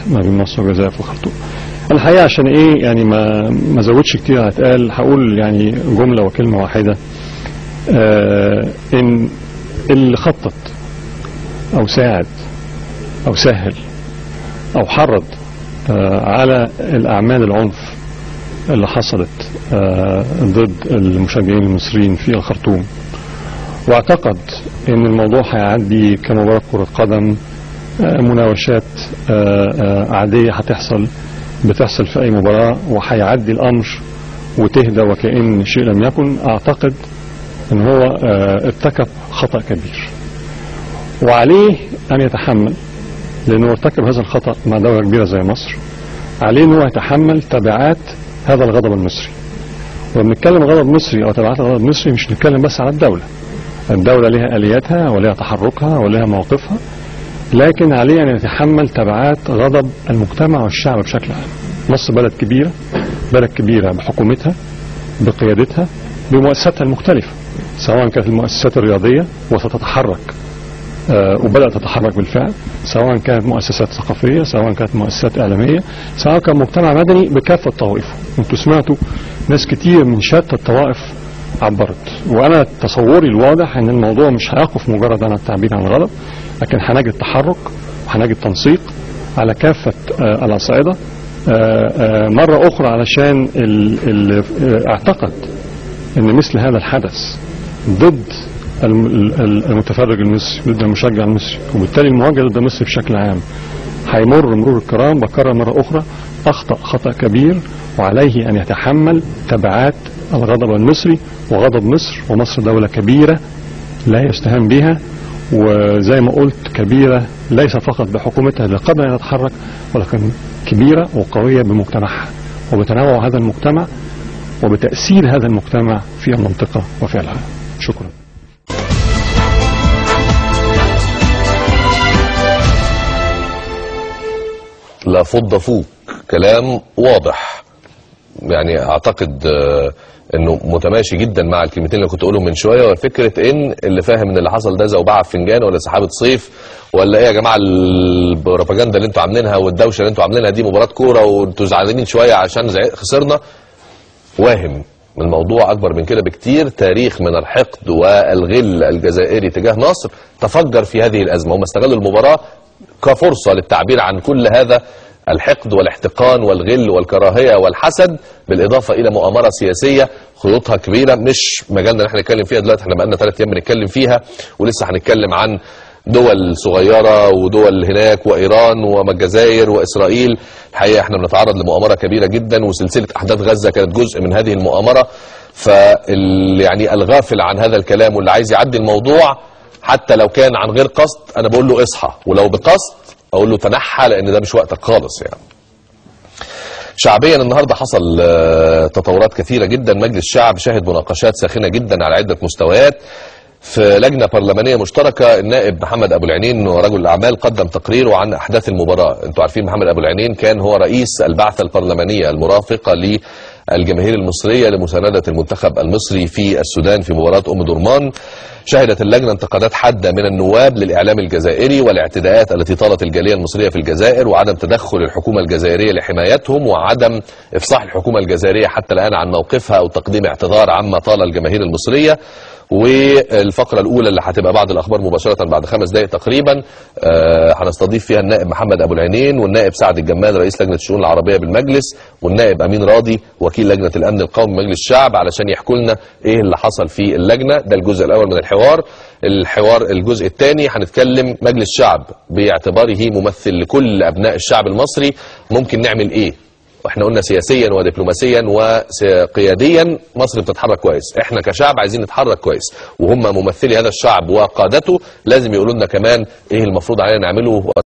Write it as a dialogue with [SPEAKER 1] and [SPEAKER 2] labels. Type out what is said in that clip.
[SPEAKER 1] ما بين مصر والجزائر في الخرطوم الحقيقه عشان ايه يعني ما ما زودش كتير هتقال هقول يعني جمله وكلمه واحده آه ان اللي خطط او ساعد او سهل او حرض آه على الاعمال العنف اللي حصلت آه ضد المشجعين المصريين في الخرطوم واعتقد ان الموضوع هيعدي كمباراه كره قدم آه مناوشات آه آه عاديه هتحصل بتحصل في اي مباراه وهيعدي الامر وتهدى وكأن شيء لم يكن اعتقد ان هو آه ارتكب خطأ كبير وعليه ان يتحمل لانه ارتكب هذا الخطأ مع دولة كبيرة زي مصر عليه ان هو يتحمل تبعات هذا الغضب المصري وبنتكلم غضب مصري او تبعات الغضب المصري مش نتكلم بس على الدولة الدولة لها آلياتها ولها تحركها ولها موقفها لكن عليه أن يتحمل تبعات غضب المجتمع والشعب بشكل عام مصر بلد كبيرة بلد كبيرة بحكومتها بقيادتها بمؤسساتها المختلفة سواء كانت المؤسسات الرياضية وستتحرك آه وبدأت تتحرك بالفعل سواء كانت مؤسسات ثقافية سواء كانت مؤسسات إعلامية سواء كان مجتمع مدني بكافة طوائفه انتوا سمعتوا ناس كتير من شتى الطوائف عبرت وانا تصوري الواضح ان الموضوع مش هيقف مجرد عن التعبير عن الغضب لكن هنجد تحرك وهنجد تنسيق على كافة آه الأصعدة آه آه مرة أخرى علشان ال ال اعتقد ان مثل هذا الحدث ضد المتفرج المصري ضد المشجع المصري وبالتالي المواجهة ضد مصر بشكل عام هيمر مرور الكرام بكرر مرة أخرى أخطأ خطأ كبير وعليه أن يتحمل تبعات الغضب المصري وغضب مصر ومصر دولة كبيرة لا يستهان بها وزي ما قلت كبيرة ليس فقط بحكومتها اللي قبل أن تتحرك ولكن كبيرة وقوية بمجتمعها وبتنوع هذا المجتمع وبتأثير هذا المجتمع في المنطقة وفي العالم شكرا
[SPEAKER 2] لا فض فوق كلام واضح يعني اعتقد انه متماشي جدا مع الكلمتين اللي كنت اقولهم من شويه وفكره ان اللي فاهم ان اللي حصل ده زوبعه في فنجان ولا سحابه صيف ولا ايه يا جماعه البروباجندا اللي انتوا عاملينها والدوشه اللي انتوا عاملينها دي مباراه كوره وانتوا زعلانين شويه عشان خسرنا واهم الموضوع اكبر من كده بكتير تاريخ من الحقد والغل الجزائري تجاه مصر تفجر في هذه الازمه هم استغلوا المباراه كفرصه للتعبير عن كل هذا الحقد والاحتقان والغل والكراهيه والحسد بالاضافه الى مؤامره سياسيه خيوطها كبيره مش مجالنا ان احنا نتكلم فيها دلوقتي احنا بقالنا ثلاث ايام بنتكلم فيها ولسه هنتكلم عن دول صغيره ودول هناك وايران والجزائر واسرائيل الحقيقه احنا بنتعرض لمؤامره كبيره جدا وسلسله احداث غزه كانت جزء من هذه المؤامره فال يعني الغافل عن هذا الكلام واللي عايز يعدي الموضوع حتى لو كان عن غير قصد انا بقول له اصحى ولو بقصد اقول له تنحى لان ده مش وقتك خالص يعني شعبيا النهارده حصل تطورات كثيره جدا مجلس الشعب شهد مناقشات ساخنه جدا على عده مستويات في لجنه برلمانيه مشتركه النائب محمد ابو العينين رجل الاعمال قدم تقريره عن احداث المباراه انتوا عارفين محمد ابو العينين كان هو رئيس البعثه البرلمانيه المرافقه للجماهير المصريه لمسانده المنتخب المصري في السودان في مباراه ام درمان شهدت اللجنه انتقادات حاده من النواب للاعلام الجزائري والاعتداءات التي طالت الجاليه المصريه في الجزائر وعدم تدخل الحكومه الجزائريه لحمايتهم وعدم افصاح الحكومه الجزائريه حتى الان عن موقفها او تقديم اعتذار عما طال الجماهير المصريه والفقره الاولى اللي هتبقى بعد الاخبار مباشره بعد خمس دقائق تقريبا هنستضيف فيها النائب محمد ابو العينين والنائب سعد الجمال رئيس لجنه الشؤون العربيه بالمجلس والنائب امين راضي وكيل لجنه الامن القومي بمجلس الشعب علشان يحكوا لنا ايه اللي حصل في اللجنه ده الجزء الاول من الحوار الحوار الجزء الثاني هنتكلم مجلس الشعب باعتباره ممثل لكل ابناء الشعب المصري ممكن نعمل ايه واحنا قلنا سياسيا ودبلوماسيا وقياديا مصر بتتحرك كويس احنا كشعب عايزين نتحرك كويس وهم ممثلي هذا الشعب وقادته لازم يقولوا لنا كمان ايه المفروض علينا نعمله